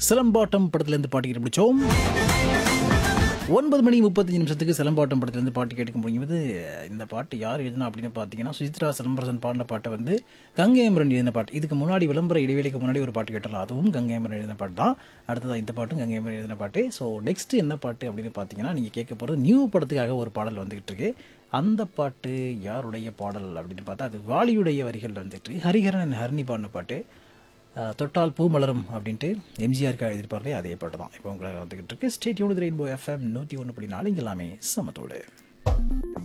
சிலம்பாட்டம் படத்துலேருந்து பாட்டு கேட்டு பிடிச்சோம் ஒன்பது மணி முப்பத்தஞ்சு நிமிஷத்துக்கு சிலம்பாட்டம் படத்துலேருந்து பாட்டு கேட்க முடியும்போது இந்த பாட்டு யார் எழுதினா அப்படின்னு பார்த்தீங்கன்னா சுசித்ரா சிலம்பரசன் பாடின பாட்டை வந்து கங்கை அமரன் எழுதின பாட்டு இதுக்கு முன்னாடி விளம்பர இடைவேளைக்கு முன்னாடி ஒரு பாட்டு கேட்டலாம் அதுவும் கங்கை அமரன் எழுதின பாட்டு தான் அடுத்ததாக இந்த பாட்டும் கங்கை அமரன் எழுதின பாட்டு ஸோ நெக்ஸ்ட் என்ன பாட்டு அப்படின்னு பார்த்தீங்கன்னா நீங்கள் கேட்க போகிறது நியூ படத்துக்காக ஒரு பாடல் வந்துகிட்டு இருக்கு அந்த பாட்டு யாருடைய பாடல் அப்படின்னு பார்த்தா அது வாலியுடைய வரிகள் வந்துட்டு இருக்கு. ஹரிஹரன் and ஹரிணி பாடின பாட்டு அஹ், தொட்டால் பூ மலரும் அப்படின்ட்டு எம்ஜிஆருக்கு எழுதியிருப்பார்களே அதே பாட்டு தான் இப்போ உங்களை வந்துகிட்டு இருக்கு ஸ்டேட் யூனிட் ரெயின்போ எஃப்எம் நூற்றி ஒன்று படி நாலு இங்கே எல்லாமே சமத்தோடு